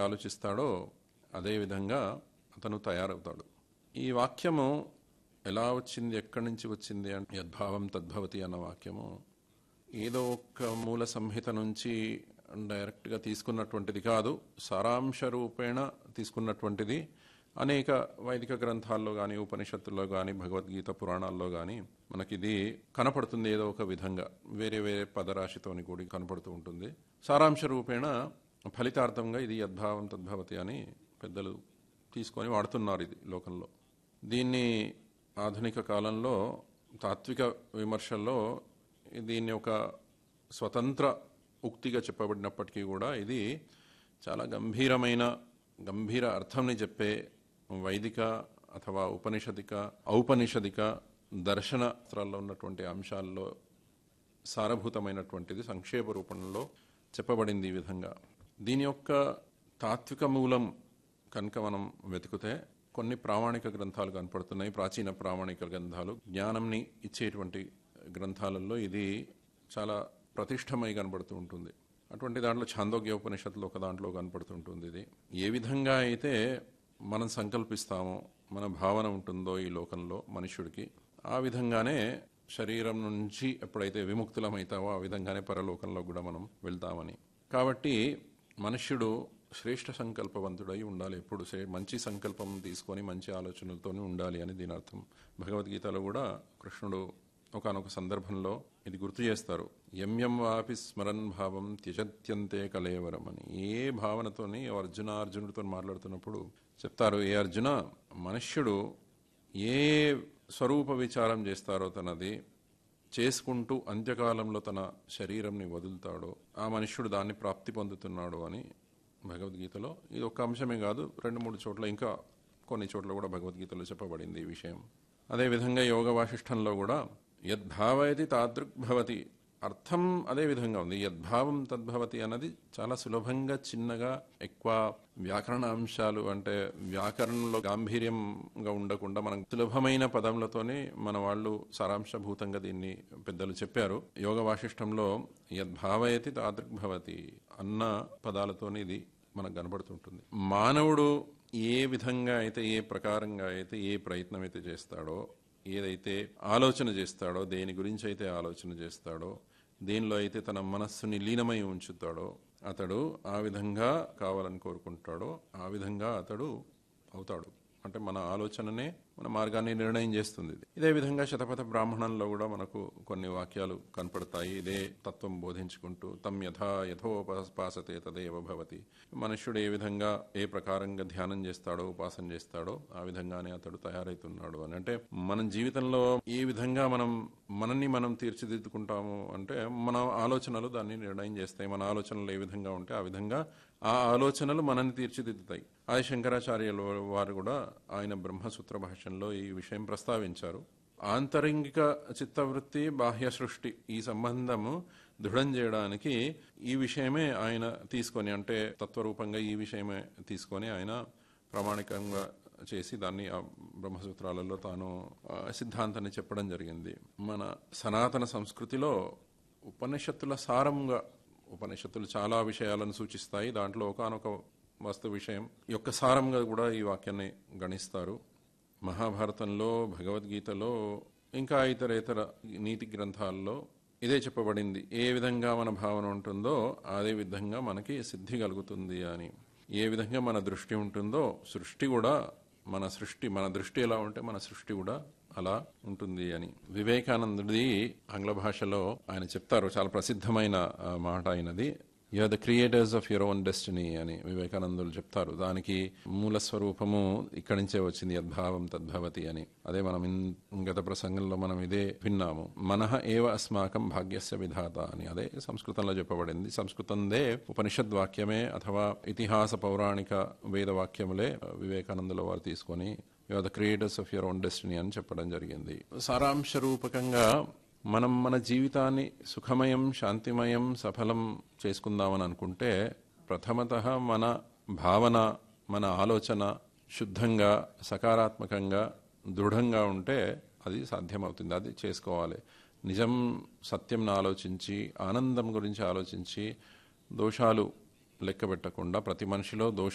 ఆలోచిస్తాడో అదే విధంగా అతను తయారవుతాడు ఈ వాక్యము ఎలా వచ్చింది ఎక్కడి నుంచి వచ్చింది అంటే యద్భావం తద్భవతి అన్న వాక్యము ఏదో ఒక మూల సంహిత నుంచి డైరెక్ట్గా తీసుకున్నటువంటిది కాదు సారాంశ రూపేణ తీసుకున్నటువంటిది అనేక వైదిక గ్రంథాల్లో కానీ ఉపనిషత్తుల్లో కానీ భగవద్గీత పురాణాల్లో కానీ మనకిది కనపడుతుంది ఏదో ఒక విధంగా వేరే వేరే పదరాశితోని కూడి కనపడుతూ ఉంటుంది సారాంశ రూపేణ ఫలితార్థంగా ఇది యద్భావం తద్భవతి అని పెద్దలు తీసుకొని వాడుతున్నారు ఇది లోకంలో దీన్ని ఆధునిక కాలంలో తాత్విక విమర్శల్లో దీన్ని ఒక స్వతంత్ర ఉక్తిగా చెప్పబడినప్పటికీ కూడా ఇది చాలా గంభీరమైన గంభీర అర్థంని చెప్పే వైదిక అథవా ఉపనిషదిక ఔపనిషదిక దర్శన శాస్త్రాల్లో ఉన్నటువంటి అంశాల్లో సారభూతమైనటువంటిది సంక్షేప రూపంలో చెప్పబడింది ఈ విధంగా దీని యొక్క తాత్విక మూలం కనుక మనం వెతికితే కొన్ని ప్రామాణిక గ్రంథాలు కనపడుతున్నాయి ప్రాచీన ప్రామాణిక గ్రంథాలు జ్ఞానంని ఇచ్చేటువంటి గ్రంథాలలో ఇది చాలా ప్రతిష్టమై కనబడుతూ ఉంటుంది అటువంటి దాంట్లో ఛాందోగ్య ఉపనిషత్తులో ఒక దాంట్లో కనపడుతుంటుంది ఇది ఏ విధంగా అయితే మనం సంకల్పిస్తామో మన భావన ఉంటుందో ఈ లోకంలో మనుష్యుడికి ఆ విధంగానే శరీరం నుంచి ఎప్పుడైతే విముక్తులమైతావో ఆ విధంగానే పరలోకంలో కూడా మనం వెళ్తామని కాబట్టి మనుష్యుడు శ్రేష్ఠ సంకల్పవంతుడై ఉండాలి ఎప్పుడు శ్రే- మంచి సంకల్పం తీసుకొని మంచి ఆలోచనలతోనే ఉండాలి అని దీని అర్థం భగవద్గీతలో కూడా కృష్ణుడు ఒకానొక సందర్భంలో ఇది గుర్తు చేస్తారు ఎం ఎం వాపి స్మరన్ భావం త్యజత్యంతే కలేవరం అని ఏ భావనతోని అర్జున అర్జునుడితో మాట్లాడుతున్నప్పుడు చెప్తారు ఏ అర్జున మనుష్యుడు ఏ స్వరూప విచారం చేస్తారో తనది చేసుకుంటూ అంత్యకాలంలో తన శరీరంని వదులుతాడో ఆ మనుష్యుడు దాన్ని ప్రాప్తి పొందుతున్నాడు అని భగవద్గీతలో ఇది ఒక అంశమే కాదు రెండు మూడు చోట్ల ఇంకా కొన్ని చోట్ల కూడా భగవద్గీతలో చెప్పబడింది ఈ విషయం అదేవిధంగా యోగ వాసిష్టంలో కూడా యద్భావయతి తాదృగ్భవతి అర్థం అదే విధంగా ఉంది యద్భావం తద్భవతి అన్నది చాలా సులభంగా చిన్నగా ఎక్కువ వ్యాకరణ అంశాలు అంటే వ్యాకరణంలో గాంభీర్యంగా ఉండకుండా మనం సులభమైన పదములతోనే మన వాళ్ళు సారాంశభూతంగా దీన్ని పెద్దలు చెప్పారు యోగ వాసిష్టంలో యద్భావయతి తాదృగ్భవతి అన్న పదాలతోనే ఇది మనకు కనబడుతుంటుంది మానవుడు ఏ విధంగా అయితే ఏ ప్రకారంగా అయితే ఏ ప్రయత్నం అయితే చేస్తాడో ఏదైతే ఆలోచన చేస్తాడో దేని గురించి అయితే ఆలోచన చేస్తాడో దేనిలో అయితే తన మనస్సుని లీనమై ఉంచుతాడో అతడు ఆ విధంగా కావాలని కోరుకుంటాడో ఆ విధంగా అతడు అవుతాడు అంటే మన ఆలోచననే మన మార్గాన్ని నిర్ణయం చేస్తుంది ఇది ఇదే విధంగా శతపథ బ్రాహ్మణంలో కూడా మనకు కొన్ని వాక్యాలు కనపడతాయి ఇదే తత్వం బోధించుకుంటూ తమ్ యథా యథోపాసతే తదేవ భవతి మనుష్యుడు ఏ విధంగా ఏ ప్రకారంగా ధ్యానం చేస్తాడో ఉపాసన చేస్తాడో ఆ విధంగానే అతడు తయారైతున్నాడు అని అంటే మన జీవితంలో ఏ విధంగా మనం మనల్ని మనం తీర్చిదిద్దుకుంటాము అంటే మన ఆలోచనలు దాన్ని నిర్ణయం చేస్తాయి మన ఆలోచనలు ఏ విధంగా ఉంటే ఆ విధంగా ఆ ఆలోచనలు మనల్ని తీర్చిదిద్దుతాయి ఆది శంకరాచార్యుల వారు కూడా ఆయన బ్రహ్మసూత్ర భాషలో ఈ విషయం ప్రస్తావించారు ఆంతరింగిక చిత్తవృత్తి బాహ్య సృష్టి ఈ సంబంధము దృఢం చేయడానికి ఈ విషయమే ఆయన తీసుకొని అంటే తత్వరూపంగా ఈ విషయమే తీసుకొని ఆయన ప్రామాణికంగా చేసి దాన్ని ఆ బ్రహ్మసూత్రాలలో తాను ఆ, సిద్ధాంతాన్ని చెప్పడం జరిగింది మన సనాతన సంస్కృతిలో ఉపనిషత్తుల సారంగా ఉపనిషత్తులు చాలా విషయాలను సూచిస్తాయి దాంట్లో ఒకనొక వస్తు విషయం యొక్క సారంగా కూడా ఈ వాక్యాన్ని గణిస్తారు మహాభారతంలో భగవద్గీతలో ఇంకా ఇతర ఇతర నీతి గ్రంథాల్లో ఇదే చెప్పబడింది ఏ విధంగా మన భావన ఉంటుందో అదే విధంగా మనకి సిద్ధి కలుగుతుంది అని ఏ విధంగా మన దృష్టి ఉంటుందో సృష్టి కూడా మన సృష్టి మన దృష్టి ఎలా ఉంటే మన సృష్టి కూడా అలా ఉంటుంది అని వివేకానందుడి ఆంగ్ల భాషలో ఆయన చెప్తారు చాలా ప్రసిద్ధమైన ఆ, మాట అయినది you are the creators of your own destiny అని వివేకానందులు చెప్తారు దానికి మూల స్వరూపము ఇక్కడి నుంచే వచ్చింది యద్భావం తద్భవతి అని అదే మనం ఇన్- గత ప్రసంగంలో మనం ఇదే విన్నాము మనః ఏవ అస్మాకం భాగ్యస్య విధాత అని అదే సంస్కృతంలో చెప్పబడింది సంస్కృతందే ఉపనిషద్ వాక్యమే అథవా ఇతిహాస పౌరాణిక వేద వాక్యములే ఆ, వివేకానందుల వారు తీసుకొని you are the creators of your own destiny అని చెప్పడం జరిగింది సారాంశ రూపకంగా మనం మన జీవితాన్ని సుఖమయం శాంతిమయం సఫలం చేసుకుందామని అనుకుంటే ప్రథమత మన భావన మన ఆలోచన శుద్ధంగా సకారాత్మకంగా దృఢంగా ఉంటే అది సాధ్యమవుతుంది అది చేసుకోవాలి నిజం సత్యంను ఆలోచించి ఆనందం గురించి ఆలోచించి దోషాలు లెక్క పెట్టకుండా ప్రతి మనిషిలో దోష